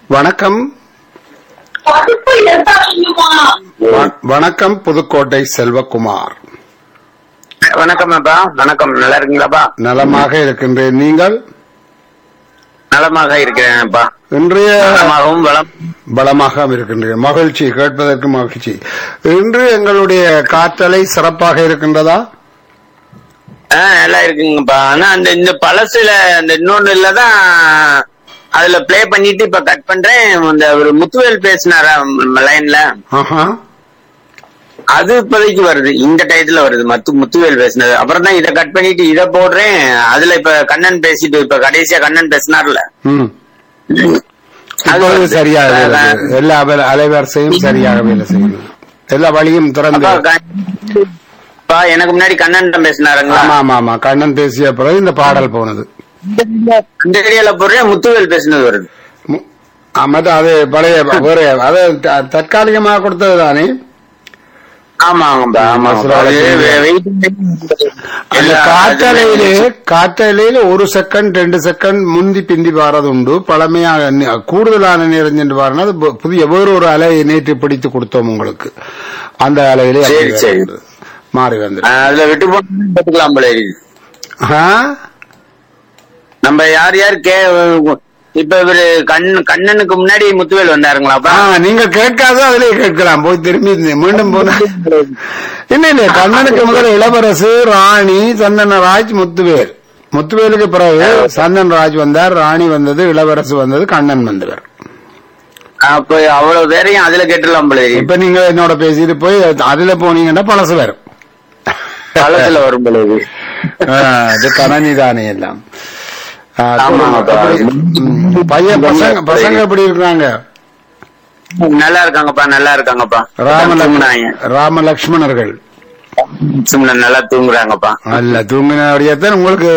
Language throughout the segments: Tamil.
வணக்கம் வ- வணக்கம் புதுக்கோட்டை செல்வகுமார் வணக்கம் அப்பா வணக்கம் நல்லா இருக்கீங்களாப்பா நலமாக இருக்கின்றேன் நீங்கள் நலமாக இருக்கிறேன்ப்பா இன்றைய நலமாகவும் வளம் பலமாக இருக்கின்றேன் மகிழ்ச்சி கேட்பதற்கு மகிழ்ச்சி இன்று எங்களுடைய காற்றலை சிறப்பாக இருக்கின்றதா ஆ, நல்லா இருக்குங்கப்பா ஆனா அந்த இந்த பழசுல அந்த இன்னொன்னு இல்லதான் அதுல ப்ளே பண்ணிட்டு இப்ப கட் பண்றேன் இந்த ஒரு முத்துவேல் பேசினாரா லைன்ல ஆஹா அது இப்போதைக்கு வருது இந்த டயத்துல வருது மத்து முத்துவேல் பேசினது அப்புறம் தான் இதை கட் பண்ணிட்டு இதை போடுறேன் அதுல இப்ப கண்ணன் பேசிட்டு இப்ப கடைசியா கண்ணன் பேசினார்ல ம் அது இப்பொழுது வருது. சரியாக வேலை அதான். செய்யுது. எல்லா வேலை- அலைவரிசையும் சரியாக வேலை செய்யுது எல்லா வழியும் திறந்து அப்பா, கண்ணன் அப்பா, எனக்கு முன்னாடி கண்ணன் பேசினாருங்களா ஆமா ஆமா ஆமா கண்ணன் பேசிய பிறகு இந்த பாடல் போனது இந்த ஏரியால போடுறேன் முத்துவேல் பேசினது வருது மு- ஆ, மற்ற அது பழைய வேற அது த- தற்காலிகமாக கொடுத்தது தானே ஆமா ஆமாப்பா ஆமா சில ஆளுக்கு அந்த காற்றலையிலே காற்றலையில ஒரு செகண்ட் ரெண்டு செகண்ட் முந்தி பிந்தி வாரது உண்டு பழமையாக நி- கூடுதலான நேரம் சென்று வாரனா அது பு- புதிய வேறு ஒரு அலையை நேற்று பிடித்து கொடுத்தோம் உங்களுக்கு அந்த அலையிலே சரி, அப்படி சரி. வந்தது. மாறி வந்து அதுல விட்டு போட்டு பாத்துக்கலாம் போல இருக்கு நம்ம யார் யார் கே இப்ப இவரு கண் கண்ணனுக்கு முன்னாடி முத்துவேல் வந்தாருங்களாப்பா நீங்க கேட்காத அதிலே கேட்கலாம் போய் திரும்பி இந்த- மீண்டும் போன இல்ல இல்ல கண்ணனுக்கு முதல் இளவரசு ராணி சந்தனராஜ் முத்துவேல் முத்துவேலுக்கு பிறகு சந்தன் ராஜ் வந்தார் ராணி வந்தது இளவரசு வந்தது கண்ணன் வந்தவர் அப்ப அவ்வளவு பேரையும் அதுல கேட்டுலாம் போல இருக்கு இப்ப நீங்க என்னோட பேசிட்டு போய் அதுல போனீங்கன்னா பழசு வரும் பழத்துல வரும் போல இருக்கு ஆ, அது கணனி தானே எல்லாம் ஆ, ஆமாங்கப்பா. எப்படி- ம், பையன் பசங்க பசங்க எப்படி இருக்கிறாங்க நல்லா இருக்காங்கப்பா நல்லா இருக்காங்கப்பா ராமலக்ஷ்மண தூங்குனாங்க ராமலக்ஷ்மணர்கள் சும்மா நல்லா தூங்குறாங்கப்பா அல்ல தூங்கினபடியாத்தான் உங்களுக்கு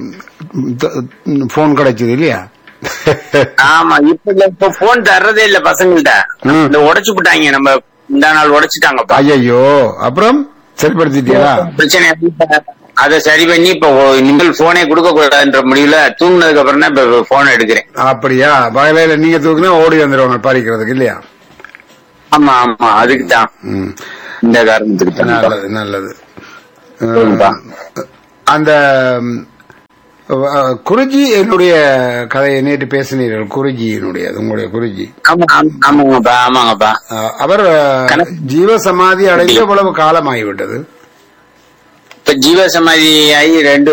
போன் கிடைச்சது இல்லையா ஆமா இப்ப இல்ல, இப்ப போன் தர்றதே இல்ல பசங்கள்ட்ட ம். இந்த உடைச்சு விட்டாங்க நம்ம இந்த நாள் உடைச்சிட்டாங்கப்பா ஐயோ அப்புறம் சரிப்படுத்திட்டீங்களா பிரச்சனை இல்ல. அதை சரி பண்ணி இப்ப ஒ- இனிமேல் போனே கொடுக்க கூடாதுன்ற முடிவுல தூங்குனதுக்கு அப்புறம் தான் இப்ப போன் எடுக்கிறேன் அப்படியா பகலையில நீங்க தூக்குனா ஓடி வந்துருவாங்க பறிக்கிறதுக்கு இல்லையா ஆமா ஆமா அதுக்கு தான் ம். இந்த காரணத்துக்கு தான் நல்லது நல்லது சொல்லுப்பா. அந்த ம், அஹ், குருஜி என்னுடைய கதையை நேற்று பேசினீர்கள் குருஜியினுடைய அது உங்களுடைய குருஜி ஆமா ஆமா, ஆமாங்கப்பா ஆமாங்கப்பா அஹ், அவர் அஹ், கணக்கு- ஜீவ சமாதி அடைந்து எவ்வளவு காலம் ஆகிவிட்டது இப்ப ஜீவ சமாதி ஆகி ரெண்டு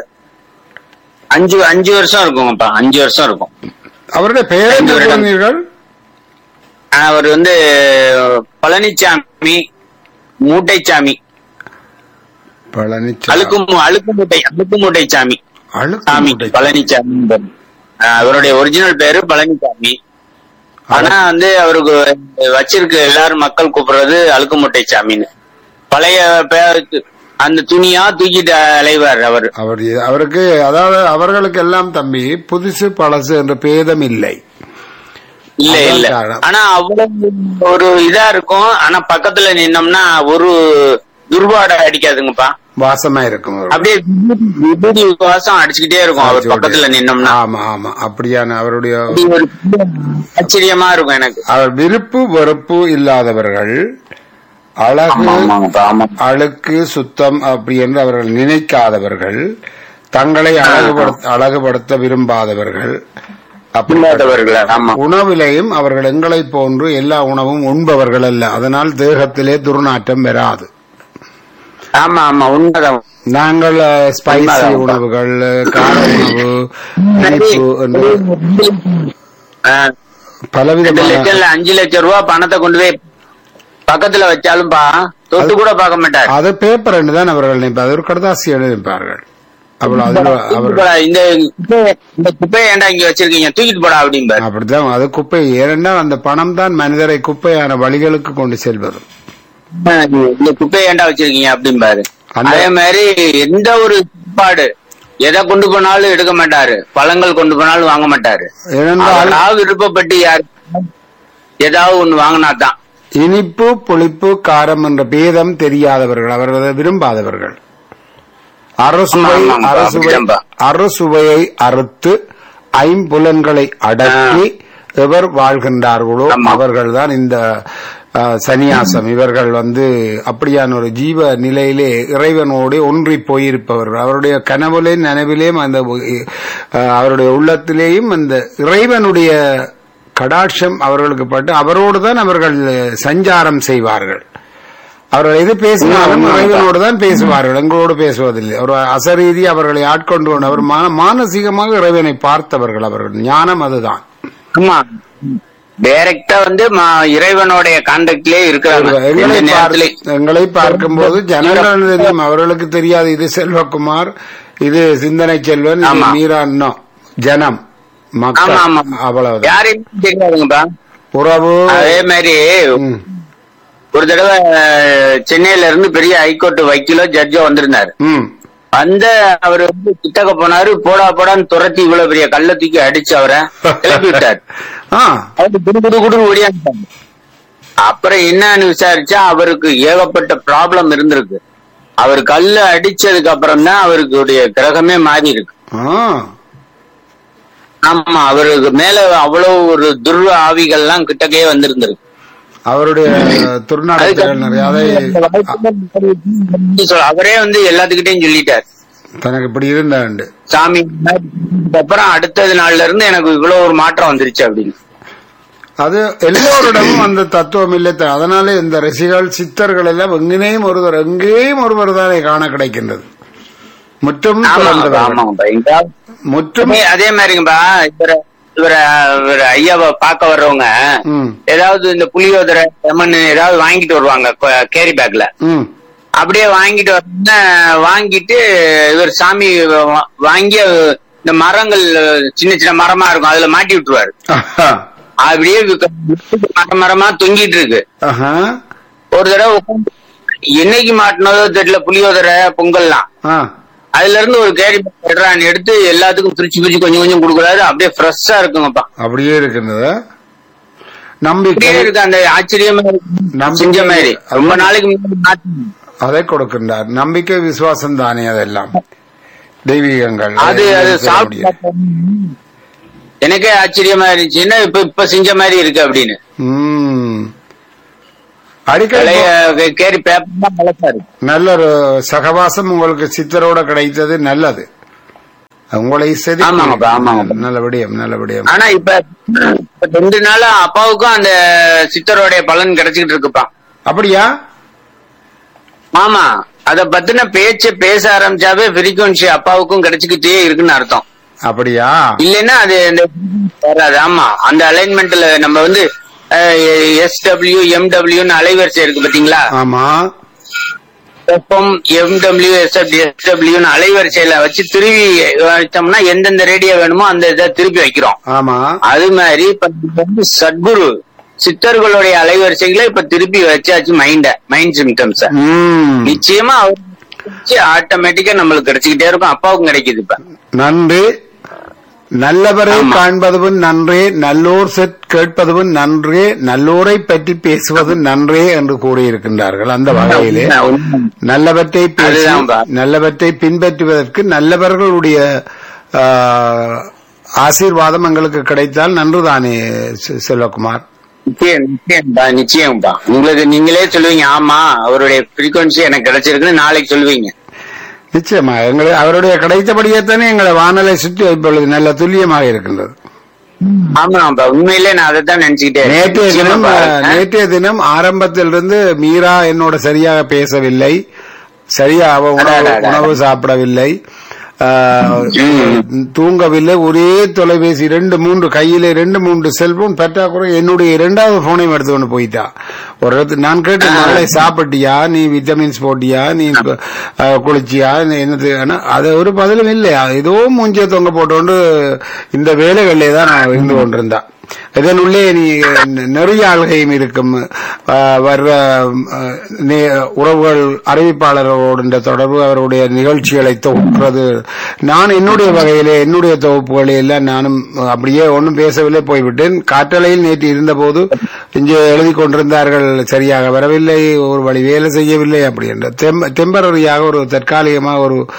அஞ்சு அஞ்சு வருஷம் இருக்குங்கப்பா அஞ்சு வருஷம் இருக்கும் அவருடைய பெயரை ஐந்து வருடம். சொன்னீர்கள் அவர் வந்து பழனிசாமி மூட்டைச்சாமி பழனிச்சாமி அழுக்கு மூ- அழுக்கு மூட்டை அழுக்கு மூட்டைச்சாமி அழுக்கு சாமி மூட்டை. பழனிசாமி ஆஹ் அவருடைய ஒரிஜினல் பேரு பழனிசாமி ஆனா வந்து அவருக்கு வச்சிருக்க எல்லாரும் மக்கள் கூப்பிடுறது அழுக்கு மூட்டை சாமின்னு பழைய பேருக்கு அந்த துணியா தூக்கிட்டு அலைவார் அவர் அவர் அவருக்கு அதாவது அவர்களுக்கு எல்லாம் தம்பி புதுசு பழசு என்ற பேதம் இல்லை இல்ல அதான் இல்ல காரணம். ஆனா அவ்வளவு ஒரு இதா இருக்கும் ஆனா பக்கத்துல நின்னோம்னா ஒரு துர்வாடை அடிக்காதுங்கப்பா வாசமா இருக்கும் அவருக்கு. அப்படியே விபூதி வாசம் அடிச்சுக்கிட்டே இருக்கும் அவர் பக்கத்துல நின்னோம்னா ஆமா ஆமா அப்படியான அவருடைய அப்படி ஒரு ஆச்சரியமா இருக்கும் எனக்கு அவர் விருப்பு வெறுப்பு இல்லாதவர்கள் அழகு ஆமா ஆமாங்கப்பா ஆமா அழுக்கு சுத்தம் அப்படி என்று அவர்கள் நினைக்காதவர்கள் தங்களை அழகுபடுத்த அழகுபடுத்த விரும்பாதவர்கள் அப்படி இல்லாதவர்கள் ஆமா உணவிலையும் அவர்கள் எங்களைப் போன்று எல்லா உணவும் உண்பவர்கள் அல்ல அதனால் தேகத்திலே துர்நாற்றம் வராது ஆமா ஆமா உண்மைதான் நாங்கள் ஸ்பைசி உண்மைதான். உணவுகள் கார உணவு இனிப்பு என்று ஆஹ், ரெண்டு பலவிதமான லட்சம்ல அஞ்சு லட்சம் ரூபாய் பணத்தை கொண்டு போய் பக்கத்துல வச்சாலும்பா தொட்டு கூட பார்க்க மாட்டார் அது பேப்பர் என்று தான் அவர்கள் நினைப்பார் அது ஒரு கடதாசி எழுதிப்பார்கள் அவ்வளவு அதில் தூக்கிட்டு அவர் போடா, இந்த குப்பையை- இந்த குப்பையை ஏன்டா இங்க வச்சிருக்கீங்க தூக்கிட்டு போடா அப்படிம்பாரு அப்படித்தான் அது குப்பை ஏனென்றால் அந்த பணம் தான் மனிதரை குப்பையான வழிகளுக்கு கொண்டு செல்வது இந்த குப்பையை ஏன்டா வச்சிருக்கீங்க அப்படிம்பாரு அந்த- அதே மாதிரி எந்த ஒரு சாப்பாடு எதை கொண்டு போனாலும் எடுக்க மாட்டாரு பழங்கள் கொண்டு போனாலும் வாங்க மாட்டாரு ஏனென்றால் அவரா விருப்பப்பட்டு யாரு ஏதாவது ஒண்ணு வாங்கினா தான் இனிப்பு புளிப்பு காரம் என்ற பேதம் தெரியாதவர்கள் அவர்கள் அதை விரும்பாதவர்கள் அறுசுவை ஆமா, ஆமாப்பா, அறுசுவை அப்படிதான்பா. அறுசுவையை அறுத்து ஐம்புலன்களை அடக்கி எவர் வாழ்கின்றார்களோ ஆமா. அவர்கள்தான் இந்த அஹ், சந்நியாசம் இவர்கள் வந்து அப்படியான ஒரு ஜீவ நிலையிலே இறைவனோடு ஒன்றி போயிருப்பவர்கள் அவருடைய கனவுலே நனவிலேயும் அந்த அஹ், அவருடைய உள்ளத்திலேயும் அந்த இறைவனுடைய கடாட்சம் அவர்களுக்கு பட்டு அவரோடு தான் அவர்கள் சஞ்சாரம் செய்வார்கள் அவர்கள் எது பேசினாலும் இறைவனோடு தான் பேசுவார்கள் எங்களோடு பேசுவதில்லை ஒரு அசரீதி அவர்களை ஆட்கொண்டு கொண்டு அவர் மா- மானசீகமாக இறைவனை பார்த்தவர்கள் அவர்கள் ஞானம் அதுதான் ஆமா டைரக்டா வந்து ம- இறைவனுடைய கான்டாக்ட்லயே இருக்கிறாங்க எங்களை எந்த பார்- நேரத்திலயும் எங்களை பார்க்கும்போது ஜனங்கள் தெரியும் அவர்களுக்கு தெரியாது இது செல்வகுமார் இது சிந்தனை செல்வன் இது ஆமா. மீரான்னோ ஜனம் ஆமா மக்கள் ஆமா அவ்வளவுதான் யாரையும் தெரியாதுங்கப்பா உறவு அதே மாதிரி ம், ஒரு தடவை அஹ், சென்னையில இருந்து பெரிய ஹைகோர்ட் வக்கீலோ ஜட்ஜோ வந்திருந்தாரு ம். அந்த அவர் வந்து கிட்டக்க போனாரு போடா போடான்னு துரத்தி இவ்வளவு பெரிய கல்ல தூக்கி அடிச்சு அவரை கிளப்பி விட்டார் ஆ அவரு குடு குடு குடு ஓடியாண்டாங்க அப்புறம் என்னன்னு விசாரிச்சா அவருக்கு ஏகப்பட்ட ப்ராப்ளம் இருந்திருக்கு அவர் கல்ல அடிச்சதுக்கு அப்புறம் தான் அவருக்கு கிரகமே மாறி இருக்கு ஆ ஆமா அவருக்கு மேல அவ்வளவு ஒரு துர்வ ஆவிகள்லாம் கிட்டக்கே வந்திருந்திருக்கு அவருடைய துர்நாடகங்கள் நிறைய அதை சொல்ல- அவரே வந்து எல்லாத்துக்கிட்டையும் சொல்லிட்டார் தனக்கு இப்படி இருந்தாண்டு சாமி அப்புறம் அடுத்தது நாள்ல இருந்து எனக்கு இவ்வளவு ஒரு மாற்றம் வந்துருச்சு அப்படின்னு அது எல்லோரிடமும் அந்த தத்துவம் இல்லை த- அதனால இந்த ரசிகர்கள் சித்தர்கள் எல்லாம் எங்கேயும் ஒருவர் எங்கேயும் ஒருவர் தானே காண கிடைக்கின்றது முற்றும் ஆமாங்கப்பா பிறந்தவர்கள். ஆமாங்கப்பா எங்கேயாவது முற்றும் அதே- அதே மாதிரிங்கப்பா இவர இவர இவர ஐயாவை பார்க்க வர்றவங்க ம், ஏதாவது இந்த புளியோதரை லெமன் ஏதாவது வாங்கிட்டு வருவாங்க கேரி பேக்ல ம். அப்படியே வாங்கிட்டு வர வாங்கிட்டு இவர் சாமி வா- வாங்கி இந்த மரங்கள் சின்ன சின்ன மரமா இருக்கும் அதுல மாட்டி விட்டுருவாரு ஆஹா. அப்படியே வி- மர மரமா தொங்கிட்டு இருக்கு ஆஹா. ஒரு தடவை உட்கார்ந்து என்னைக்கு மாட்டினதோ தெரியல புளியோதரை பொங்கல்லாம் ஆ. அதுல இருந்து ஒரு கேரி பேக் எடுறான்னு எடுத்து எல்லாத்துக்கும் பிரிச்சு பிரிச்சு கொஞ்சம் கொஞ்சம் கொடுக்குறாரு அப்படியே ஃப்ரெஷ்ஷா இருக்குங்கப்பா அப்படியே இருக்கின்றது நம்பிக்கை அப்படியே இருக்கு அந்த ஆச்சரியமா இருக்கு நம்பிக்கை- செஞ்ச மாதிரி ரொம்ப நாளைக்கு முன்னாடி மாத்தி- அதை கொடுக்கின்றார் நம்பிக்கை விசுவாசம் தானே அதெல்லாம் தெய்வீகங்கள் அது அது சொல்ல சாப்பிட்டு முடியாது. பார்த்தா எனக்கே ஆச்சரியமா இருந்துச்சு என்ன இப்ப இப்ப செஞ்ச மாதிரி இருக்கு அப்படின்னு ம். அடிக்கடி பழைய கேரி பேப்பர் தான் பழசா இருக்கு நல்ல ஒரு சகவாசம் உங்களுக்கு சித்தரோட கிடைத்தது நல்லது உங்களை செதுக்கி ஆமாங்கப்பா, ஆமாங்கப்பா. நல்ல விடயம் நல்ல விடயம் ஆனா இப்ப இப்ப ரெண்டு நாளா அப்பாவுக்கும் அந்த சித்தருடைய பலன் கிடைச்சிட்டு இருக்குப்பா அப்படியா ஆமா அத பத்தின பேச்சு பேச ஆரம்பிச்சாவே ஃப்ரீக்வன்சி அப்பாவுக்கும் கிடைச்சுக்கிட்டே இருக்குன்னு அர்த்தம் அப்படியா இல்லைன்னா அது இந்த வராது ஆமா அந்த அலைன்மெண்ட்ல நம்ம வந்து எஸ் டபிள்யூ எம் டபிள்யூன்னு அலைவரிசை இருக்கு பாத்தீங்களா ஆமா FM M W S S டபிள்யூன்னு அலைவரிசையில வச்சு திருவி வச்சோம்னா எந்தெந்த ரேடியோ வேணுமோ அந்த இதை திருப்பி வைக்கிறோம் ஆமா அது மாதிரி இப்ப இது வந்து சத்குரு சித்தர்களுடைய அலைவரிசைகளை இப்ப திருப்பி வச்சாச்சு மைண்ட மைண்ட் சிம்டம்ஸ் ம். நிச்சயமா அவர் ஆட்டோமேட்டிக்கா நம்மளுக்கு கிடைச்சுக்கிட்டே இருக்கும் அப்பாவுக்கும் கிடைக்குது இப்ப நன்றி நல்லவரை ஆமா. காண்பதுவும் நன்றே நல்லோர் செட் கேட்பதுவும் நன்றே நல்லோரை பற்றி பேசுவது நன்றே என்று கூறியிருக்கின்றார்கள் அந்த வகையிலே நல்லவற்றை பேசி அதுதான்பா. நல்லவற்றை பின்பற்றுவதற்கு நல்லவர்களுடைய ஆ, ஆசீர்வாதம் எங்களுக்கு கிடைத்தால் நன்றுதானே செ- செல்வகுமார் நிச்சயம் நிச்சயம்பா நிச்சயம்பா உங்களுக்கு நீங்களே சொல்லுவீங்க ஆமா அவருடைய ஃப்ரீக்வன்சி எனக்கு கிடைச்சிருக்குன்னு நாளைக்கு சொல்லுவீங்க நிச்சயமா எங்களை அவருடைய கிடைத்தபடியே தானே எங்களை வானலை சுற்றி இப்பொழுது நல்ல துல்லியமாக இருக்கின்றது ஆமாப்பா உண்மையிலே நான் அதை தான் நினைச்சுக்கிட்டே இருக்கேன். நேற்றைய தினம் நிச்சயமா அஹ், பாருங்க. நேற்றைய தினம் ஆரம்பத்திலிருந்து மீரா என்னோட சரியாக பேசவில்லை சரியா அவ உணவு அடா, அடா, உணவு சாப்பிடவில்லை அஹ், தூங்கவில்லை ஒரே தொலைபேசி ரெண்டு மூன்று கையில ரெண்டு மூன்று செல்போன் பற்றாக்குறை என்னுடைய இரண்டாவது போனையும் எடுத்துக்கொண்டு போயிட்டா ஒரு இடத்து நான் கேட்டேன் மகளை சாப்பிட்டியா நீ விட்டமின்ஸ் போட்டியா நீ அஹ், குளிச்சியா நீ என்னது ஆனா, அது ஒரு பதிலும் இல்லை ஏதோ மூஞ்சிய தொங்க போட்டோண்டு இந்த வேலைகளிலே தான் நான் இருந்து கொண்டிருந்தா இதனுள்ளே நீ நிறைய ஆள்கையும் இருக்கும் அஹ், வர்ற அஹ், நே- உறவுகள் அறிவிப்பாளர்களோடு இந்த தொடர்பு அவருடைய நிகழ்ச்சிகளை தொகுக்கிறது நான் என்னுடைய வகையிலே என்னுடைய தொகுப்புகளை எல்லாம் நானும் அப்படியே ஒன்றும் பேசவில்லை போய்விட்டேன் காற்றலையில் நேற்று இருந்தபோது இங்கே எழுதி கொண்டிருந்தார்கள் சரியாக வரவில்லை ஒரு வழி வேலை செய்யவில்லை அப்படி என்ற டெம்பரரியாக ஒரு தற்காலிகமாக ஒரு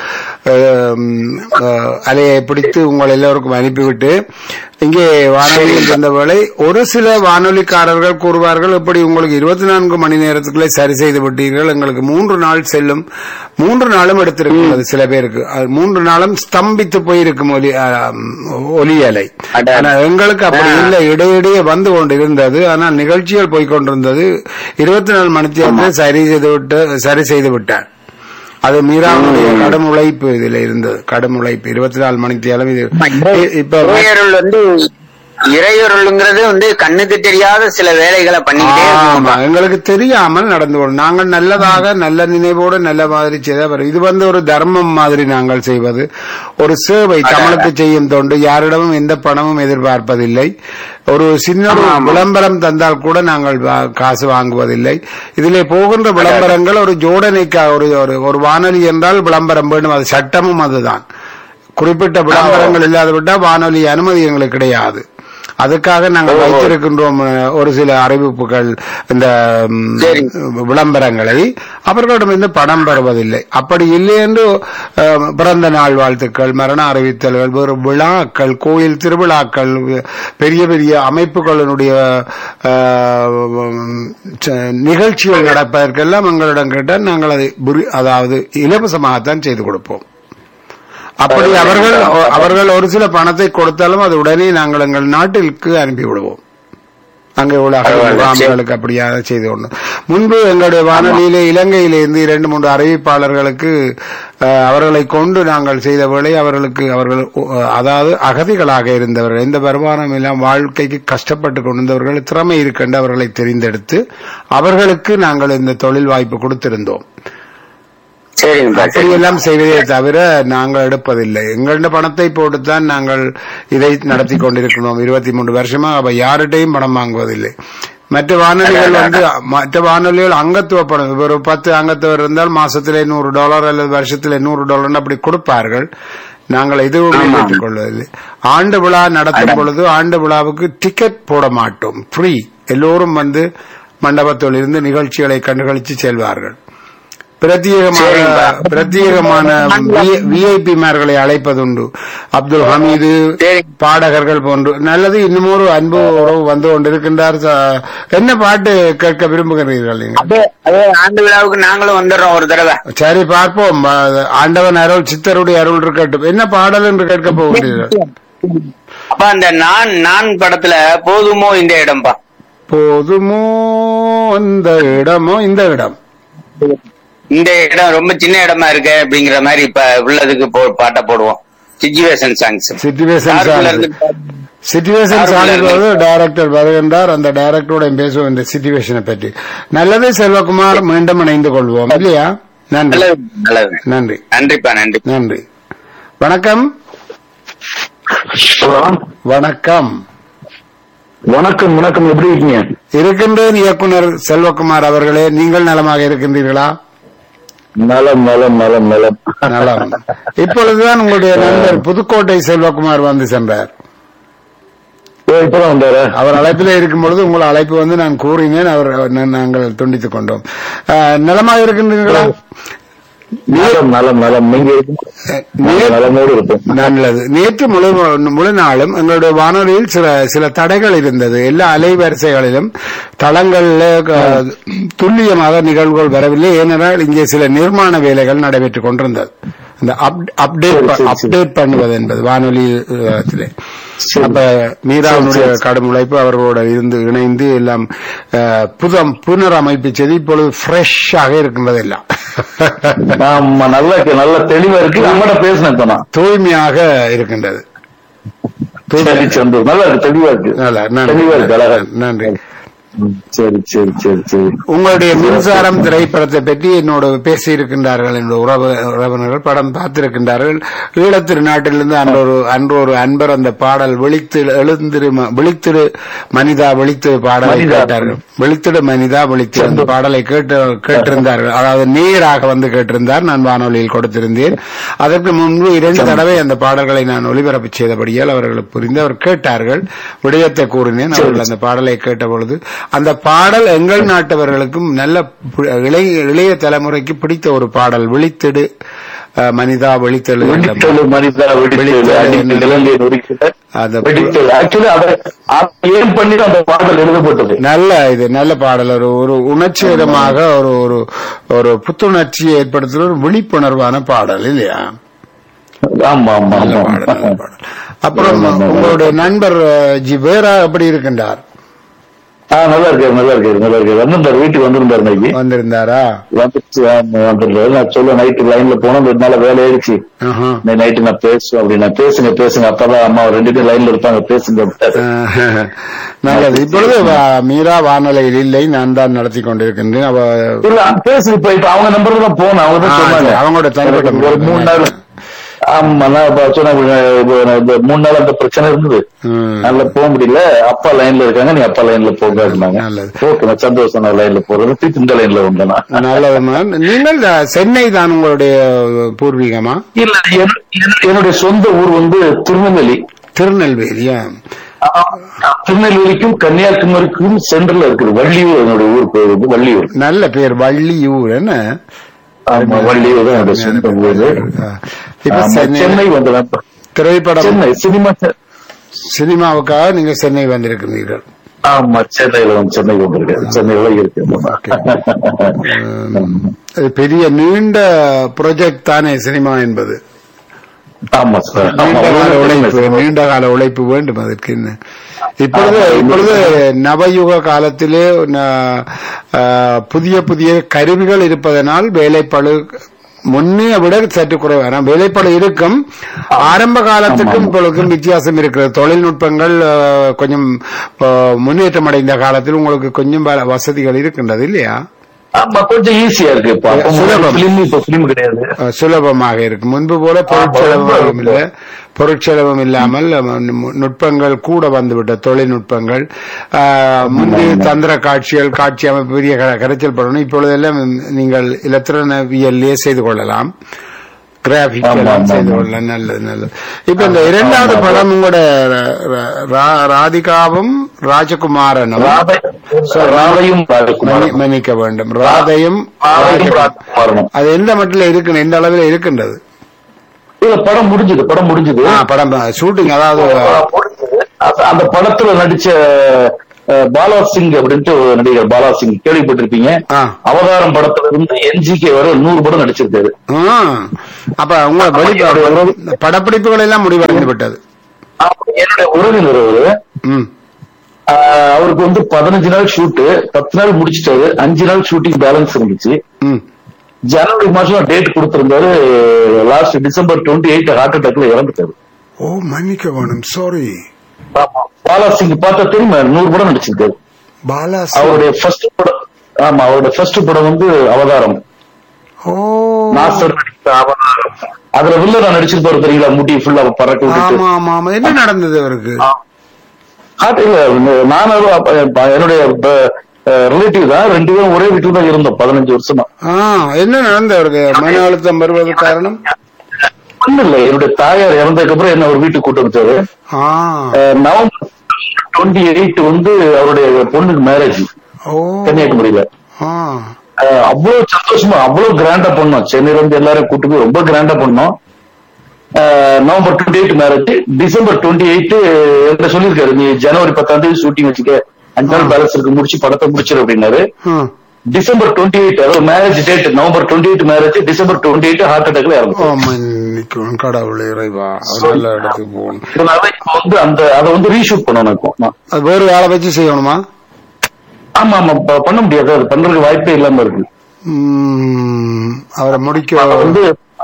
ஆம், அஹ், அலையை பிடித்து உங்கள் எல்லோருக்கும் அனுப்பிவிட்டு இங்கே வானொலியில் இருந்த வேளை ஒரு சில வானொலிக்காரர்கள் கூறுவார்கள் இப்படி உங்களுக்கு இருபத்தி நான்கு மணி நேரத்துக்குள்ளே சரி செய்து விட்டீர்கள் எங்களுக்கு மூன்று நாள் செல்லும் மூன்று நாளும் எடுத்திருக்கும் அது சில பேருக்கு அது மூன்று நாளும் ஸ்தம்பித்து போயிருக்கும் ஒலி ஆம், ஒலி அலை அட. ஆனா எங்களுக்கு அப்படி இல்லை இடையிடையே வந்து கொண்டிருந்தது ஆனால் நிகழ்ச்சிகள் போய் கொண்டிருந்தது இருபத்தி நாலு மணி நேரத்தில் சரி செய்து விட்டு சரி செய்து விட்டார் அது மீராவுடைய கடும் உழைப்பு இதுல இருந்தது கடும் உழைப்பு இருபத்தி நாலு மணி நேரம் இது இ- இப்ப இறையருள் வந்து இறையருள்ங்கிறது வந்து கண்ணுக்கு தெரியாத சில வேலைகளை பண்ணிக்கிட்டே ஆமா இருக்கணும் எங்களுக்கு தெரியாமல் நடந்து கொள்ளும் நாங்கள் நல்லதாக நல்ல நினைவோடு நல்ல மாதிரி செய்த வரும். இது வந்து ஒரு தர்மம் மாதிரி நாங்கள் செய்வது ஒரு சேவை தமிழுக்கு செய்யும் தொண்டு யாரிடமும் எந்த பணமும் எதிர்பார்ப்பதில்லை ஒரு சின்ன ஒரு விளம்பரம் தந்தால் கூட நாங்கள் வா- காசு வாங்குவதில்லை இதிலே போகின்ற விளம்பரங்கள் ஒரு ஜோடனைக்காக ஒரு ஒரு- ஒரு வானொலி என்றால் விளம்பரம் வேண்டும் அது சட்டமும் அதுதான் குறிப்பிட்ட விளம்பரங்கள் இல்லாத விட்டால் வானொலி அனுமதி எங்களுக்கு கிடையாது அதுக்காக நாங்கள் வைத்திருக்கின்றோம் அஹ், ஒரு சில அறிவிப்புகள் இந்த ம், சரிங்க. விளம்பரங்களை அவர்களிடமிருந்து பணம் பெறுவதில்லை அப்படி இல்லை என்று அஹ், பிறந்த நாள் வாழ்த்துக்கள் மரண அறிவித்தல்கள் வேறு விழாக்கள் கோயில் திருவிழாக்கள் பெரிய பெரிய அமைப்புகளினுடைய அஹ், ச- நிகழ்ச்சிகள் நடப்பதற்கெல்லாம் எங்களிடம் கேட்டால் நாங்கள் அதை புரி- அதாவது இலவசமாகத்தான் செய்து கொடுப்போம் அப்படி அவர்கள் அவர்கள் ஒரு சில பணத்தை கொடுத்தாலும் அது உடனே நாங்கள் எங்கள் நாட்டிற்கு அனுப்பி விடுவோம் அங்கே உள்ள அகல் பரவாயில்ல, முகாம்களுக்கு அப்படியாக செய்து கொண்டு முன்பு எங்களுடைய வானொலியிலே இலங்கையிலிருந்து இரண்டு மூன்று அறிவிப்பாளர்களுக்கு அஹ், அவர்களை கொண்டு நாங்கள் செய்த வேளை அவர்களுக்கு அவர்கள் அஹ், அதாவது அகதிகளாக இருந்தவர்கள் எந்த வருமானம் எல்லாம் வாழ்க்கைக்கு கஷ்டப்பட்டு கொண்டிருந்தவர்கள் திறமை இருக்கின்ற அவர்களை தெரிந்தெடுத்து அவர்களுக்கு நாங்கள் இந்த தொழில் வாய்ப்பு கொடுத்திருந்தோம் சரிங்க அப்படியெல்லாம் செய்வதே தவிர நாங்கள் எடுப்பதில்லை எங்களோட பணத்தை போட்டுத்தான் நாங்கள் இதை நடத்தி கொண்டிருக்கிறோம் இருபத்தி மூன்று வருஷமா அவ யார்கிட்டையும் பணம் வாங்குவதில்லை மற்ற வானொலிகள் வந்து மற்ற வானொலிகள் அங்கத்துவ பணம் ஒரு பத்து அங்கத்துவர் இருந்தால் மாசத்திலே நூறு டாலர் அல்லது வருஷத்திலே நூறு டாலர் அப்படி கொடுப்பார்கள் நாங்கள் எதுவுமே பெற்றுக் கொள்வதில்லை ஆண்டு விழா நடத்தும் பொழுது ஆண்டு விழாவுக்கு டிக்கெட் போட மாட்டோம் ஃப்ரீ எல்லோரும் வந்து மண்டபத்தில் இருந்து நிகழ்ச்சிகளை கண்டுகளித்து செல்வார்கள் பிரத்யேகமான சரிங்க. பிரத்யேகமான விஐபி மார்களை அழைப்பதுண்டு அப்துல் ஹமீது சரி. பாடகர்கள் போன்று நல்லது இன்னும் ஒரு அன்பு உறவு வந்து கொண்டிருக்கின்றார் ச- என்ன பாட்டு கேட்க விரும்புகிறீர்கள் நீங்கள் அதே அதே ஆண்டு விழாவுக்கு நாங்களும் வந்துடுறோம் ஒரு தடவை சரி பார்ப்போம் அஹ், ஆண்டவன் அருள் சித்தருடைய அருள் இருக்கட்டும் என்ன பாடல் என்று கேட்க போகிறீர்கள் அப்ப அந்த நான் நான் படத்துல போதுமோ இந்த இடம்பா போதுமோ இந்த இடமோ இந்த இடம் இந்த இடம் ரொம்ப சின்ன இடமா இருக்கு அப்படிங்கிற மாதிரி இப்ப உள்ளதுக்கு போ பாட்டை போடுவோம் சிச்சுவேஷன் சாங்ஸ் சிச்சுவேஷன் சிச்சுவேஷன் சாலிப்பது டைரக்டர் வருகின்றார் அந்த டைரக்டரோட பேசுவோம் இந்த சிச்சுவேஷனை பற்றி நல்லது செல்வகுமார் மீண்டும் இணைந்து கொள்வோம் இல்லையா நன்றி நல்லது நல்லது நன்றி நன்றிப்பா நன்றி நன்றி வணக்கம் ஹலோ வணக்கம் வணக்கம் வணக்கம் எப்படி இருக்கீங்க இருக்கின்றேன் இயக்குனர் செல்வகுமார் அவர்களே நீங்கள் நலமாக இருக்கின்றீர்களா நலம் நலம் நலம் நலம் நலம் இப்பொழுதுதான் உங்களுடைய நண்பர் புதுக்கோட்டை செல்வகுமார் வந்து சென்றார் ஓ, இப்பதான் வந்தாரு அவர் அழைப்பிலே இருக்கும் பொழுது உங்கள் அழைப்பு வந்து நான் கூறினேன் அவர் நா- நாங்கள் துண்டித்துக் கொண்டோம் அஹ், நலமாக இருக்கின்றீர்களா நலம் நலம் நலம் நீங்க நே- நலமோடு இருக்கும் நல்லது நேற்று முழு முழு நாளும் எங்களுடைய வானொலியில் சில சில தடைகள் இருந்தது எல்லா அலைவரிசைகளிலும் தளங்கள்ல அஹ், துல்லியமாக நிகழ்வுகள் வரவில்லை ஏனென்றால் இங்கே சில நிர்மாண வேலைகள் நடைபெற்றுக் கொண்டிருந்தது இந்த அப்டேட் சரி, சரி, சரி. அப்டேட் பண்ணுவது என்பது வானொலி அஹ், சரி. அப்ப மீராவுடைய கடும் உழைப்பு அவர்களோட இருந்து இணைந்து எல்லாம் அஹ், புதம் புனரமைப்பு செய்து இப்பொழுது ஃப்ரெஷ்ஷாக இருக்கின்றது எல்லாம் ஆமா நல்ல நல்ல தெளிவா இருக்கு நம்மகிட்ட பேசினேன் இப்ப நான் தூய்மையாக இருக்கின்றது சரி சந்தோஷ் நல்லா இருக்கு தெளிவா இருக்கு நல்லா, தெளிவா இருக்கு அழகா நன்றி நன்றி ம், சரி சரி சரி சரி உங்களுடைய மின்சாரம் திரைப்படத்தை பற்றி என்னோட பேசி இருக்கின்றார்கள் என்னோட உறவு உறவினர்கள் படம் பார்த்திருக்கின்றார்கள் ஈழத்திரு நாட்டிலிருந்து அன்றொரு அன்றொரு அன்பர் அந்த பாடல் விழித்து எழுந்திரு ம- விழித்திடு மனிதா விழித்திடு பாடலை மனிதா. கேட்டார்கள் விழித்திடு மனிதா விழித்திடு அந்த பாடலை கேட்டு கேட்டிருந்தார்கள் அதாவது நேராக வந்து கேட்டிருந்தார் நான் வானொலியில் கொடுத்திருந்தேன் அதற்கு முன்பு இரண்டு தடவை அந்த பாடல்களை நான் ஒளிபரப்பு செய்தபடியால் அவர்களுக்கு புரிந்து அவர் கேட்டார்கள் விடயத்தை கூறினேன் அவர்கள் அந்த பாடலை கேட்ட பொழுது அந்த பாடல் எங்கள் நாட்டவர்களுக்கும் நல்ல பு- இளைய இளைய தலைமுறைக்கு பிடித்த ஒரு பாடல் விழித்திடு அஹ், மனிதா வெளித்தெழு வெடித்தெழு மனிதா வெடித்தெழு வெடித்தெழு அடித்து நிலந்தை நொறுக்கிட்ட அந்த வெடித்தெழு ஆக்சுவலி அதை அதை ஏன் பண்ணி அந்த பாடல் எழுதப்பட்டது நல்ல இது நல்ல பாடல் ஒரு ஒரு உணர்ச்சிகரமாக ஒரு ஒரு ஒரு புத்துணர்ச்சியை ஏற்படுத்துகிற ஒரு விழிப்புணர்வான பாடல் இல்லையா ஆமா ஆமா நல்ல ஆமா பாடல் நல்ல பாடல் அப்புறம் உங்களுடைய நண்பர் அஹ், ஜி வேற எப்படி இருக்கின்றார் ஆ நல்லா இருக்காரு நல்லா இருக்காரு நல்லா இருக்காரு வந்திருந்தாரு வீட்டுக்கு வந்திருந்தாரு இன்னைக்கு வந்திருந்தாரா வந்துச்சு ஆமா, வந்திருந்தாரு நான் சொல்ல நைட்டு லைன்ல போனோம் ரெண்டு நாள் வேலை ஆயிடுச்சு ஆஹா. நைட்டு நான் பேசுவேன் அப்படின்னா பேசுங்க பேசுங்க அப்பதான் அம்மா ரெண்டு பேரும் லைன்ல இருப்பாங்க பேசுங்க அப்படின்னாரு. அஹ், நல்லது இப்பொழுது வா- மீரா வானொலியில் இல்லை நான் தான் நடத்தி கொண்டிருக்கின்றேன் அவ இல்ல பேசு இப்ப இப்ப அவங்க நம்பர் தான் போனேன் அவங்க தான் ஆ, சொன்னாங்க சரி, அவங்களோட தனிப்பட்ட எனக்கு ஒரு முறை. மூணு நாள் ஆமா நான் இப்ப சொன்னேன் இப்ப நான் இந்த மூணு நாள் அந்த பிரச்சனை இருந்தது ம், அதனால போக முடியல அப்பா லைன்ல இருக்காங்க நீ அப்பா லைன்ல போங்க அப்படின்னாங்க நல்லது. ஓகே நான் சந்தோஷம் நான் லைன்ல போறது திருப்பி இந்த லைன்ல வந்தேன் நான். நல்லது மேம் நீங்கள் அஹ், சென்னை தான் உங்களுடைய பூர்வீகமா இல்ல என்- என்- என்னுடைய சொந்த ஊர் வந்து திருநெல்வேலி திருநெல்வேலியா திருநெல்வேலிக்கும் கன்னியாகுமரிக்கும் சென்டர்ல இருக்குது வள்ளியூர் என்னுடைய ஊர் பேர் வந்து வள்ளியூர் நல்ல பேர் வள்ளியூர் என்ன ஆமா வள்ளியூர் தான் என்னுடைய சொந்த ஊர் அஹ், இப்ப ஆமா, சென்னை சென்னை வந்தேன் திரைப்படம் சென்னை சினிமா செ- சினிமாவுக்காக நீங்க சென்னை வந்திருக்கிறீர்கள் ஆமா சென்னையில வந்து சென்னை வந்திருக்கேன் சென்னையில இருக்கு உம், அது பெரிய நீண்ட ப்ராஜெக்ட் தானே சினிமா என்பது ஆமா சார் ஆமா, நீண்ட கால உழைப்பு உண்மை. நீண்ட கால உழைப்பு வேண்டும் அதற்கு என்ன இப்பொழுது இப்பொழுது நவயுக காலத்திலே ந- ஆஹ், புதிய புதிய கருவிகள் இருப்பதனால் வேலைப்பளு முன்னைய விட சற்று குறைவான வேலைப்பளு இருக்கும் ஆரம்ப காலத்துக்கும் இப்பொழுதும் வித்தியாசம் இருக்கிறது தொழில்நுட்பங்கள் ஆஹ், கொஞ்சம் ஆஹ், முன்னேற்றம் அடைந்த காலத்தில் உங்களுக்கு கொஞ்சம் வ- வசதிகள் இருக்கின்றது இல்லையா ஆமா கொஞ்சம் ஈஸியா இருக்கு இப்ப அப்ப சுலபம். பிலிம் இப்ப பிலிம் கிடையாது அஹ் சுலபமாக இருக்கு முன்பு போல பொருட்செலவும் இல்லை பொருட்செலவும் இல்லாமல் அஹ், நு- நுட்பங்கள் கூட வந்துவிட்ட தொழில்நுட்பங்கள் ஆஹ், முந்தைய தந்திர காட்சிகள் காட்சி அமைப்பு பெரிய க- கரைச்சல் படணும் இப்பொழுதெல்லாம் நீங்கள் இலத்திரனவியல்லே செய்து கொள்ளலாம் கிராபிக் ஆமா, எல்லாம் ஆமா, செய்து ஆமா. கொள்ளலாம் நல்லது நல்லது இப்ப இந்த இரண்டாவது படம் உங்களோட ர- ரா- ராதிகாவும் ராஜகுமாரனும் ராதை ராதையும் ராஜகுமாரனும். மன்னி- மன்னிக்க வேண்டும் ராதையும் ராதையும் ராஜகுமாரனும் அது எந்த மட்டில் இருக்கு எந்த அளவில் இருக்கின்றது இல்ல படம் முடிஞ்சது படம் முடிஞ்சது ஆ, படம் ஷூட்டிங் அதாவது படம் முடிஞ்சது. அந்த- அந்த படத்துல நடிச்ச அஹ், பாலா சிங் அப்படின்ட்டு ஒரு நடிகர் பாலா சிங் கேள்விப்பட்டிருப்பீங்க ஆ. அவதாரம் படத்துல இருந்து என்ஜிகே வரை நூறு படம் நடிச்சிருக்காரு ஆ, அப்ப உங்க வெளி படப்பிடிப்புகள் எல்லாம் முடிவடைந்து விட்டது அப்ப என்னுடைய உறவினர் அவரு ம் ஆஹ், அவருக்கு வந்து பதினஞ்சு நாள் ஷூட்டு பத்து நாள் முடிச்சிட்டாரு அஞ்சு நாள் ஷூட்டிங் பேலன்ஸ் இருந்துச்சு ம் ஜனவரி மாசம் டேட் கொடுத்திருந்தாரு last December twenty eight heart அட்டாக்ல இறந்துட்டாரு ஓ மன்னிக்க வேணும் சாரி பாலா சிங் பார்த்தா தெரியுமா நூறு படம் நடிச்சிருக்காரு பாலா அவருடைய ஃபர்ஸ்ட் படம் ஆமா அவருடைய ஃபர்ஸ்ட் படம் வந்து அவதாரம் ஓ நாசர் நடித்த அவதாரம் அதுல வில்லனா நடிச்சிருப்பாரு தெரியுங்களா முட்டி ஃபுல்லா பறக்க விட்டுட்டு ஆமா ஆமா ஆமா என்ன நடந்தது அவருக்கு ஹார்ட் இல்ல நானும் அவரும் அப்ப, அப்ப என்னுடைய ரிலேட்டிவ் தான் ரெண்டு பேரும் ஒரே வீட்டுல தான் இருந்தோம் பதினஞ்சு வருஷமா ஆ என்ன நடந்தது அவருக்கு மன அழுத்தம் வருவது காரணம் ஒண்ணும் இல்ல என்னுடைய தாயார் இறந்ததுக்கு அப்புறம் என்ன ஒரு வீட்டுக்கு கூட்டு வச்சாரு ஆ அஹ், நவம்பர் டுவெண்ட்டி எயிட் வந்து அவருடைய பொண்ணுக்கு மேரேஜ் ஓ கன்னியாகுமரியில ஆ அஹ், அவ்வளவு சந்தோஷமா அவ்வளவு கிராண்டா பண்ணோம் சென்னையில இருந்து எல்லாரும் கூட்டு போய் ரொம்ப கிராண்டா பண்ணோம் அஹ், November twenty eight marriage December twenty eight என்ன சொல்லியிருக்காரு நீ ஜனவரி பத்தாம் தேதி ஷூட்டிங் வச்சுக்க அஞ்சு நாள் பேலன்ஸ் இருக்கு முடிச்சு படத்தை முடிச்சிரு அப்படின்னாரு ம். டிசம்பர் டுவெண்ட்டி எயிட் அதாவது marriage date November twenty eight marriage December twenty eight heart அட்டாக்ல ஓ இறந்து மன்னிக்கணும் கடவுளே இறைவா அவர் நல்ல இடத்துக்கு போகணும் இதனால இப்ப வந்து அந்த அதை வந்து ரீஷூட் பண்ணணும் இப்போ நான். அது வேறு வேலை வச்சு செய்யணுமா ஆமா ஆமா ப- பண்ண முடியாது அது பண்றதுக்கு வாய்ப்பே இல்லாம இருக்கு ம், அவரை முடிக்க அதை வந்து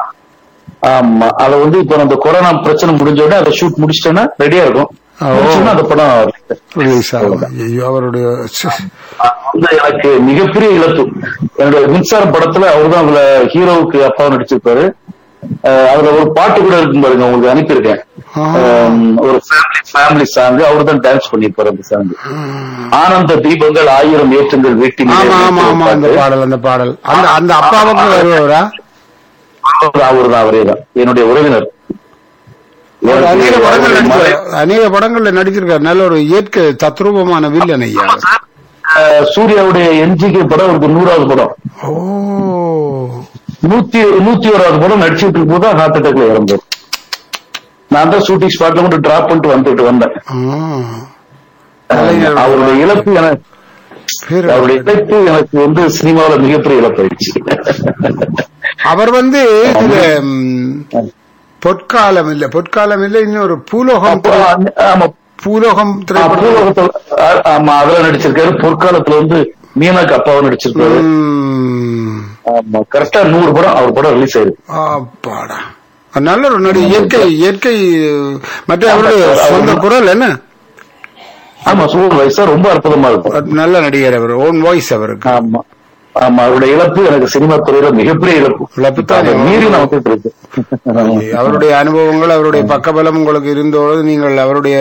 ஆமா அதை வந்து இப்போ அந்த கொரோனா பிரச்சனை முடிஞ்ச உடனே அதை ஷூட் முடிச்சிட்டேன்னா ரெடியா இருக்கும் ஓ. முடிச்சோன்னா அந்த படம் ரிலீஸ் ஆகும் ஐயோ அவருடைய ச்சே. வந்து எனக்கு மிகப்பெரிய இழப்பு என்னுடைய மின்சாரம் படத்துல அவர் தான் அதுல ஹீரோவுக்கு அப்பாவை நடிச்சிருப்பாரு அஹ் அதுல ஒரு பாட்டு கூட இருக்கும் பாருங்க உங்களுக்கு அனுப்பியிருக்கேன் ஆ. அஹ் ஒரு ஃபேமிலி ஃபேமிலி சாங் அவர் தான் டான்ஸ் பண்ணிருப்பாரு அந்த சாங் ஆனந்த தீபங்கள் ஆயிரம் ஏற்றங்கள் வீட்டில் ஆமா ஆமா ஆமா அந்த பாடல் அந்த பாடல் அந்த அந்த அப்பாவுக்கு வருவவரா அவர் தான் அவரே தான் என்னுடைய உறவினர் அவர் அநேக படங்கள் அவருடைய மறை- நடிச்சிருக்காரு அநேக படங்கள்ல நடிச்சிருக்காரு நல்ல ஒரு இயற்கை தத்ரூபமான வில்லன் ஐயா அவர். அஹ் சூர்யாவுடைய என்ஜிகே படம் அவருக்கு நூறாவது படம் ஓ நூத்தி நூத்தி ஓராவது படம் நடிச்சுட்டு இருக்கும் போது ஹார்ட் அட்டாக்ல இறந்தார் நான் தான் ஷூட்டிங் ஸ்பாட்ல மட்டும் டிராப் பண்ணிட்டு வந்துட்டு வந்தேன் கலைஞர் அவருடைய இழப்பு எனக்கு பேரு அவருடைய இழப்பு எனக்கு வந்து சினிமாவில மிகப்பெரிய இழப்பாயிடுச்சு அவர் வந்து இதுல ம், பொற்காலம் இல்ல பொற்காலம் இல்ல இன்னொரு பூலோகம் அப்புறம் அந்த- ஆமா பூலோகம் திரைப்படம் பூலோகத்துல ஆ- ஆமா அதுல நடிச்சிருக்காரு பொற்காலத்துல வந்து மீனாக்கு அப்பாவும் நடிச்சிருக்காரு ம், ஆமா கரெக்டா நூறு படம் அவர் படம் ரிலீஸ் ஆயிருக்கு அப்பாடா நல்ல ஒரு நடி இயற்கை இயற்கை மற்ற அவருடைய சொந்த குரல் என்ன ஆமா சூப்பர் வயசா ரொம்ப அற்புதமா இருக்கும் நல்ல நடிகர் அவர் ஓன் வாய்ஸ் அவருக்கு ஆமா ஆமா அவருடைய இழப்பு எனக்கு சினிமா துறையில மிகப்பெரிய இழப்பு இழப்பு தான். அதை மீறி நான் வந்துட்டு இருக்கு அவருடைய அனுபவங்கள் அவருடைய பக்கபலம் உங்களுக்கு இருந்தோடு நீங்கள் அவருடைய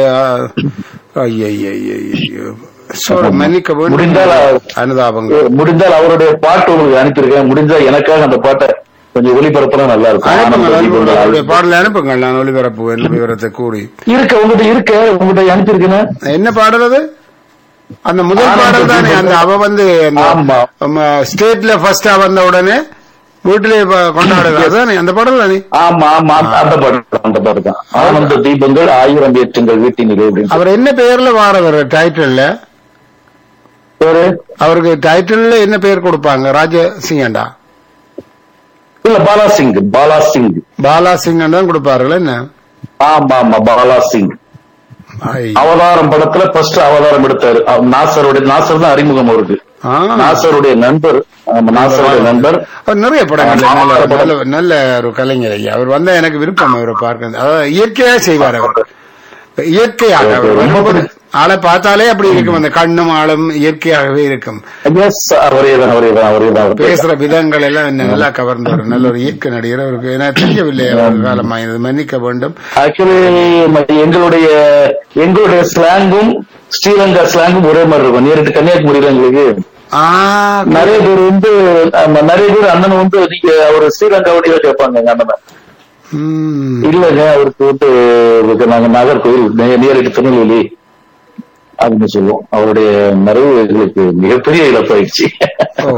ஐயோ சோறு மன்னிக்க வேண்டும் முடிந்தால் அனுதாபங்கள் முடிந்தால் அவருடைய பாட்டு உங்களுக்கு அனுப்பியிருக்கேன் முடிஞ்சா எனக்காக அந்த பாட்டை கொஞ்சம் ஒளிபரப்புனா நல்லா இருக்கும் அனுப்புங்கள் ஆனந்த அனுப்புங்கள். தீபங்கள் அவருடைய பாடலை அனுப்புங்கள் நான் ஒளிபரப்புவேன் விவரத்தை கூறி இருக்க உங்ககிட்ட இருக்க உங்ககிட்ட அனுப்பியிருக்கேன் என்ன பாடல் அது அந்த முதல் ஆனந்த பாடல் தானே அந்த அவ வந்து ஆமா. ஸ்டேட்ல ஃபர்ஸ்டா வந்த உடனே வீட்டிலே ப- கொண்டாடுறது தானே அந்த பாடல் தானே ஆமா ஆமா அந்த- அந்த பாட்டு தான், அந்த பாட்டு தான் ஆனந்த தீபங்கள் ஆயிரம் ஏற்றுங்கள் வீட்டினிலே அப்படின்னு அவர் என்ன பெயர்ல வாரவர் டைட்டில்ல பேரு அவருக்கு டைட்டில்ல என்ன பெயர் கொடுப்பாங்க ராஜசிங்கண்டா இல்ல பாலா சிங் பாலா சிங் பாலா சிங் தான் கொடுப்பார்கள் என்ன ஆமா ஆமா பாலா சிங் ஐ. அவதாரம் படத்துல ஃபர்ஸ்ட் அவதாரம் எடுத்தாரு அவர் நாசருடைய நாசர் தான் அறிமுகம் அவருக்கு ஆ. நாசருடைய நண்பர் ஆமா, நாசருடைய நண்பர் அவர் நிறைய படங்கள் ஆமா, நல்ல படம். நல்ல நல்ல ஒரு கலைஞர் ஐயா அவர் வந்தா எனக்கு விருப்பம் அவரை பார்க்க அதாவது இயற்கையா செய்வார் அவர் இயற்கையாக அவர் ரொம்ப வரும்போது ஆளை பார்த்தாலே அப்படி இருக்கும் அந்த கண்ணும் ஆளும் இயற்கையாகவே இருக்கும் எஸ் அவரே தான் அவரே தான் அவரே தான் பேசுற விதங்கள் எல்லாம் என்ன நல்லா கவர்ந்தவர் நல்ல ஒரு இயற்கை நடிகர் அவருக்கு எனக்கு தெரியவில்லை அவர் காலமாயினது மன்னிக்க வேண்டும் ஆக்சுவலி எங்களுடைய எங்களுடைய ஸ்லாங்கும் ஸ்ரீலங்கா ஸ்லாங்கும் ஒரே மாதிரி இருக்கும் நேரிட்டு கன்னியாகுமரியில எங்களுக்கு ஆ, நிறைய பேர் வந்து ஆமா, நிறைய பேர் அண்ணன் வந்து நீங்க அவர் ஸ்ரீலங்காவுடைய கேட்பாங்க எங்க அண்ணன் ம். இல்லங்க அவருக்கு வந்து இதுக்கு நாங்க நாகர்கோவில் நே- நேரடி திருநெல்வேலி அப்படின்னு சொல்லுவோம் அவருடைய மறைவு எங்களுக்கு மிகப்பெரிய இழப்பாயிடுச்சு ஓ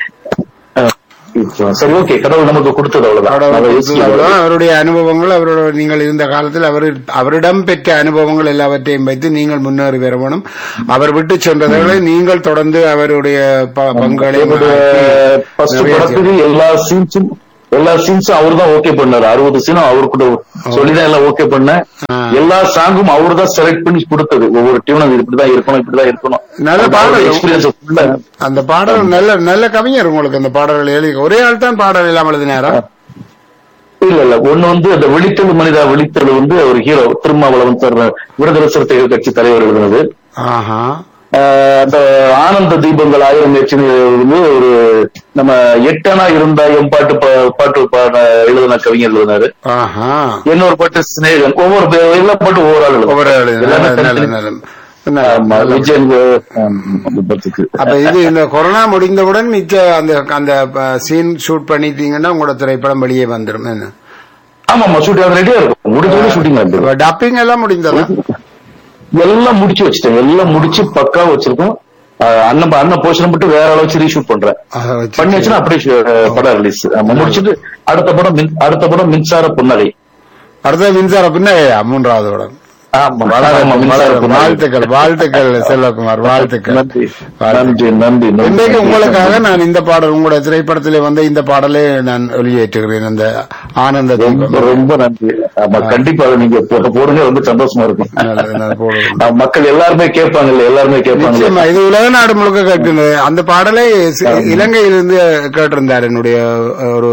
இப்போ சரி ஓகே கடவுள் நமக்கு கொடுத்தது அவ்வளவுதான் கடவுள் அதை கொடுத்தது யோசிக்க அவ்வளவுதான். அவருடைய அனுபவங்கள் அவரோட நீங்கள் இருந்த காலத்தில் அவர் அவரிடம் பெற்ற அனுபவங்கள் எல்லாவற்றையும் வைத்து நீங்கள் முன்னேறி வர வேணும் அவர் விட்டு சென்றதை நீங்கள் தொடர்ந்து அவருடைய ப- பங்களை என்னுடைய ஃபர்ஸ்ட் நிறைய படத்துக்கு எல்லா சீன்ஸும் எல்லா சீன்ஸும் அவர் தான் ஓகே பண்ணாரு அறுபது சீனும் அவரு கூட சொல்லிதான் எல்லாம் ஓகே பண்ண ஆ. எல்லா சாங்கும் அவர் தான் செலக்ட் பண்ணி கொடுத்தது ஒவ்வொரு டியூனும் இப்படிதான் இருக்கணும் இப்படிதான் இருக்கணும் நல்ல பாடல். எக்ஸ்பீரியன்ஸ் ஃபுல்லா அந்த பாடல் நல்ல நல்ல கவிஞர் உங்களுக்கு அந்த பாடல்கள் எழுதி ஒரே ஆள் தான் பாடல் இல்லாமல் எழுதினாரா இல்ல இல்ல ஒண்ணு வந்து அந்த விழித்தெழு மனிதா விழித்தெழு வந்து ஒரு ஹீரோ திருமாவளவன் சார் விடுதலை சிறுத்தைகள் கட்சி தலைவர் எழுதுனது ஆஹா ஆஹ் அந்த ஆனந்த தீபங்கள் ஆயிரம் ஏற்றினு வந்து ஒரு நம்ம எட்டனா இருந்தா என் பாட்டு பா- பாட்டு பாட எழுதின கவிஞர் எழுதினாரு ஆஹா இன்னொரு பாட்டு சிநேகன் ஒவ்வொரு பே- எல்லா பாட்டும் ஒவ்வொரு ஆள் எழுதுனாரு. ஒவ்வொரு ஆளு. எல்லாமே நல்ல- நல்ல- தனித்தனி. நல்ல- நல்ல- ஆமா, விஜயன் விபத்துக்கு அப்ப இது இந்த கொரோனா முடிந்தவுடன் மிச்ச அந்த அந்த சீன் ஷூட் பண்ணிட்டீங்கன்னா உங்களோட திரைப்படம் வெளியே வந்துடும் என்ன ஆமா ஆமா ஷூட்டிங் ரெடியா இருக்கும் முடிஞ்ச ஷூட்டிங் டப்பிங் எல்லாம் முடிந்ததா எல்லாம் முடிச்சு வச்சுட்டேன் எல்லாம் முடிச்சு பக்கா வச்சிருக்கோம் ஆஹ் அண்ணன் அண்ணன் போர்ஷன் மட்டும் வேற அளவு வச்சு ரீஷூட் பண்றேன் அதை வச்சு- பண்ணி வச்சுன்னா அப்படியே ஷு- படம் ரிலீஸ் முடிச்சிட்டு அடுத்த படம் மின்- அடுத்த படம் மின்சார புன்னகை அடுத்த மின்சார பின்னையா மூன்றாவது படம் ஆமா வளரும், ஆமா, மின்சார வளரும். புன்னகை. வாழ்த்துக்கள் வாழ்த்துக்கள் செல்வகுமார் வாழ்த்துக்கள் நன்றி வாழ்த்துக்கள். நன்றி நன்றி நன்றி. இன்றைக்கு உங்களுக்காக நான் இந்த பாடல் உங்களோட திரைப்படத்திலே வந்த இந்த பாடலை நான் வெளியேற்றுகிறேன் அந்த ஆனந்த ரொம்ப தீபம் ரொம்ப நன்றி ஆமா கண்டிப்பா அதை நீங்க போ- போடுங்க ரொம்ப சந்தோஷமா இருக்கும் நல்லது, நல்லது, போடுவோம். ஆஹ் மக்கள் எல்லாருமே கேட்பாங்கல்ல எல்லாருமே கேட்பாங்க நிச்சயமா இது உலக நாடு முழுக்க கேட்கின்றது அந்த பாடலை சி- இலங்கையிலிருந்து கேட்டிருந்தார் என்னுடைய ஒரு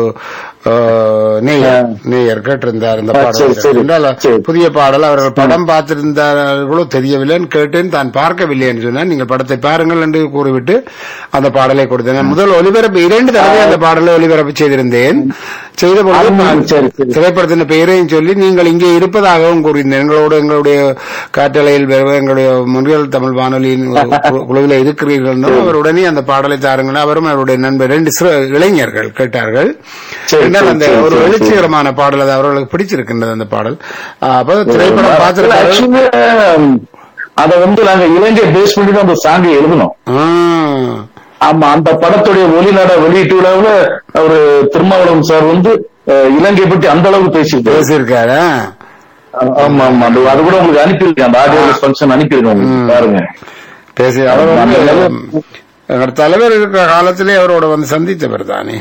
அஹ், நேயர் நேயர் கேட்டிருந்தார் இந்த ஆ, பாடல் சரி, சரி. என்றால் சரி. புதிய பாடல் அவர்கள் படம் பார்த்திருந்தார்களோ தெரியவில்லைன்னு கேட்டேன் தான் பார்க்கவில்லை என்று சொன்னார் நீங்கள் படத்தை பாருங்கள் என்று கூறிவிட்டு அந்த பாடலை கொடுத்தேன் நான் முதல் ஒலிபரப்பு இரண்டு தடவை அந்த பாடலை ஒலிபரப்பு செய்திருந்தேன் செய்த பொழுது ஆ, நான் சரி, சரி. திரைப்படத்தின் பெயரையும் சொல்லி நீங்கள் இங்கே இருப்பதாகவும் கூறியிருந்தேன் எங்களோடு எங்களுடைய காற்றலையில் வருவ எங்களுடைய முன்றியல் தமிழ் வானொலியின் கு- குழுவில் இருக்கிறீர்கள் என்றும் அவர் உடனே அந்த பாடலை தாருங்கள் அவரும் அவருடைய நண்பர் ரெண்டு சிறு இளைஞர்கள் கேட்டார்கள் சரி, என்றால் அந்த சரி, ஒரு சரி, எழுச்சிகரமான பாடல் அது அவர்களுக்கு பிடிச்சிருக்கின்றது அந்த பாடல் ஆ, அப்ப திரைப்படம் பார்த்திருக்காரு ஆக்சுவலி அத வந்து நாங்க இலங்கை பேஸ் பண்ணி தான் அந்த சாங்கை எழுதணும் ஆ. ஆமா அந்த படத்துடைய ஒளிநாட வெளியீட்டு விழாவுல அவரு திருமாவளவன் சார் வந்து அஹ், இலங்கை பற்றி அந்த அளவுக்கு பேசியிருக்காரு பேசியிருக்காரு ஆமா ஆமா அது அது கூட உங்களுக்கு அனுப்பியிருக்கேன் அந்த ஆடியோ ஃபங்க்ஷன் அனுப்பியிருக்கேன் உங்களுக்கு பாருங்க பேசி அவர் வந்து அந்த அளவு- எங்கள் தலைவர் இருக்கிற காலத்திலே அவரோட வந்து சந்தித்தவர் தானே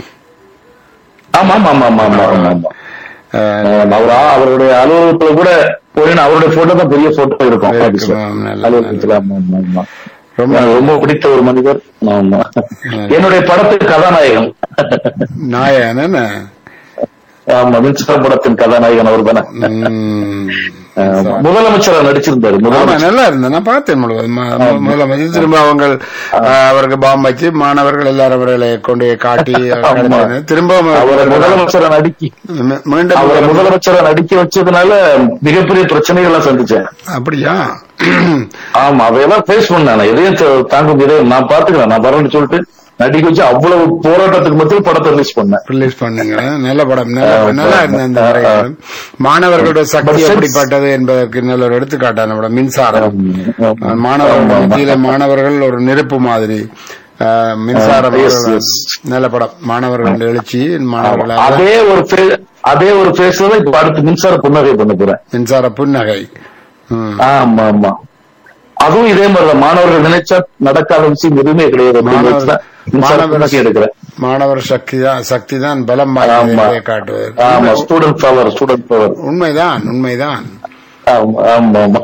ஆமா ஆமா ஆமா ஆமா ஆமா ஆமா ஆமா அஹ், அஹ், அவர் அவருடைய அலுவலகத்துல கூட போனீங்கன்னா அவருடைய போட்டோ தான் பெரிய போட்டோ இருக்கும் இருக்கும், ஆபீஸ்ல. நல்ல- அலுவலகத்துல ஆமா ஆமா ஆமா ரொம்ப எனக்கு ரொம்ப பிடித்த ஒரு மனிதர் ஆமா என்னுடைய படத்துக்கு கதாநாயகன் நாயகன் என்ன ஆமா மின்சார படத்தின் கதாநாயகன் அவர் தானே ம். முதலமைச்சரா நடிச்சிருந்தாரு ஆமா முதலமைச்சர் நல்லா இருந்தது நான் பார்த்தேன் முழுவதும் ம- மு- முதலமைச்சர் திரும்ப அவங்க அஹ், அவருக்கு பாம் வச்சு மாணவர்கள் எல்லாரும் அவர்களை கொண்டு போய் காட்டி கடத்தினர். திரும்ப அவரை முதலமைச்சரா நடிக்க மீ- மீண்டும் அவரை முதலமைச்சர் முதலமைச்சரா நடிக்க வச்சதுனால மிகப்பெரிய பிரச்சனைகள் எல்லாம் சந்திச்சேன் அப்படியா ஆமா அதையெல்லாம் ஃபேஸ் பண்ணேன் நான் எதையும் த- தாங்க முடியாது நான் பாத்துக்கிறேன் நான் வரேன்னு சொல்லிட்டு நடிக்க வச்சு அவ்வளவு போராட்டத்துக்கு மத்தியில் படத்தை ரிலீஸ் பண்ணேன் ரிலீஸ் பண்ணீங்க நல்ல படம் நல்ல நல்லா இருந்த அந்த வரைக்கும் மாணவர்களோட சக்தி But since- எப்படிப்பட்டது என்பதற்கு நல்ல ஒரு எடுத்துக்காட்டான படம் மின்சாரம் ஆமா. மாணவர்கள் ஆமா, ஆமா. மத்தியில மாணவர்கள் ஒரு நெருப்பு மாதிரி அஹ், மின்சாரம் Ah, yes, ஒரு yes. நல்ல படம் மாணவர்கள் எழுச்சி மாணவர்கள் அதே ஒரு phase- அதே ஒரு பேஸ்ல தான் இப்ப அடுத்து மின்சார புன்னகை பண்ண போறேன் மின்சார புன்னகை ம். ஆமா ஆமா அதுவும் இதே மாதிரிதான் மாணவர்கள் நினைச்சா நடக்காத விஷயம் எதுவுமே கிடையாது அப்படின்னு மாணவர்- வச்சுதான் மின்சார மாணவர் புன்னகை எடுக்கிறேன் மாணவர் சக்தி தான் சக்தி தான் பலம் ஆமா வாய்ந்ததை காட்டுவது ஆமா ஸ்டூடெண்ட் பவர் ஸ்டூடெண்ட் பவர் உண்மைதான் உண்மைதான் ஆமா ஆமா ஆமா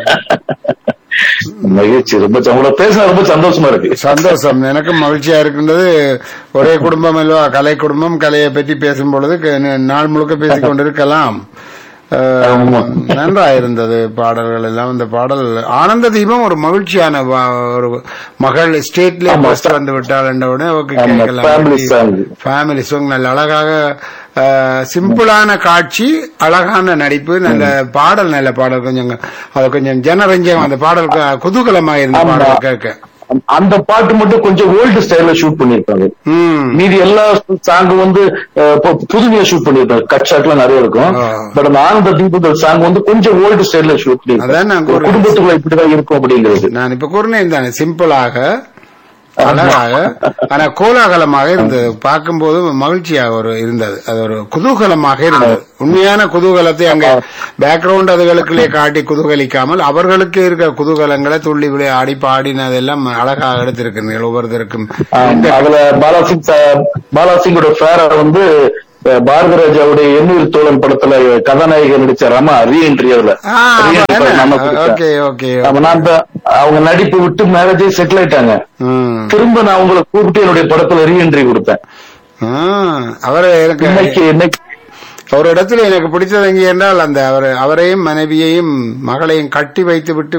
மகிழ்ச்சி ரொம்ப ச- உங்களோட பேச ரொம்ப சந்தோஷமா இருக்கு சந்தோஷம் எனக்கும் மகிழ்ச்சியா இருக்கின்றது ஒரே குடும்பம் அல்லவா கலை குடும்பம் கலையை பற்றி பேசும் பொழுது க- ந- நாள் முழுக்க பேசிக் கொண்டிருக்கலாம் அஹ், ஆமா. நன்றா இருந்தது பாடல்கள் எல்லாம் இந்த பாடல் ஆனந்த தீபம் ஒரு மகிழ்ச்சியான வா- ஒரு மகள் ஸ்டேட்ல ஆமா. ஃபர்ஸ்ட் வந்து விட்டாள் என்ற உடனே ஓகே ஆமா, family song. ஃபேமிலி சாங் நல்ல அழகாக அஹ், சிம்பிளான காட்சி அழகான நடிப்பு நல்ல பாடல் நல்ல பாடல் கொஞ்சம் அது கொஞ்சம் ஜனரஞ்சம் அந்த பாடல் க- குதூகலமாக இருந்த ஆமா. பாடல் கேட்க அந்த பாட்டு மட்டும் கொஞ்சம் ஓல்டு ஸ்டைல்ல ஷூட் பண்ணிருக்காங்க ம் மீதி எல்லா சாங் வந்து அஹ், பு- புதுமையா ஷூட் பண்ணிருப்பாங்க கட் ஷாட்லாம் நிறைய இருக்கும் ஆ. பட் அந்த ஆனந்த தீபங்கள் சாங் வந்து கொஞ்சம் ஓல்டு ஸ்டைல்ல ஷூட் அதான் நான் பண்ணிருப்பாங்க கூறுறேன். குடும்பத்துக்குள்ள இப்படிதான் இருக்கும் அப்படிங்கிறது நான் இப்ப கூறினேன் தானே சிம்பிளாக அழகாக ஆனா கோலாகலமாக இருந்தது பார்க்கும்போது மகிழ்ச்சியாக ஒரு இருந்தது அது ஒரு குதூகலமாக இருந்தது உண்மையான குதூகலத்தை அங்க பேக்ரவுண்ட் அதுகளுக்குள்ளே காட்டி குதூகலிக்காமல் அவர்களுக்கு இருக்கிற குதூகலங்களை துள்ளி விளை ஆடி பாடினதெல்லாம் அழகாக எடுத்திருக்கிறீர்கள் ஒவ்வொருத்தருக்கும் ஆமா, அதுல பாலாசிங் சா- பாலாசிங்கோட ஃபேர வந்து அஹ், பாரதிராஜாவுடைய எண்ணூர் தோழன் படத்துல கதாநாயகன் நடிச்ச ரமா ரீஎன்ட்ரி அதுல ஆ, Re-entry படம் நம்ம கொடுத்தேன். ஓகே ஓகே ஆமா, நான் அந்த அவங்க நடிப்பு விட்டு மேரேஜே செட்டில் ஆயிட்டாங்க ம் திரும்ப நான் அவங்கள கூப்பிட்டு என்னுடைய படத்துல ரீஎன்ட்ரி கொடுத்தேன் ஆ, அவரை எனக்கு இன்னைக்கு இன்னைக்கு ஒரு இடத்துல எனக்கு பிடிச்சது எங்கே என்றால் அந்த அவர் அவரையும் மனைவியையும் மகளையும் கட்டி வைத்து விட்டு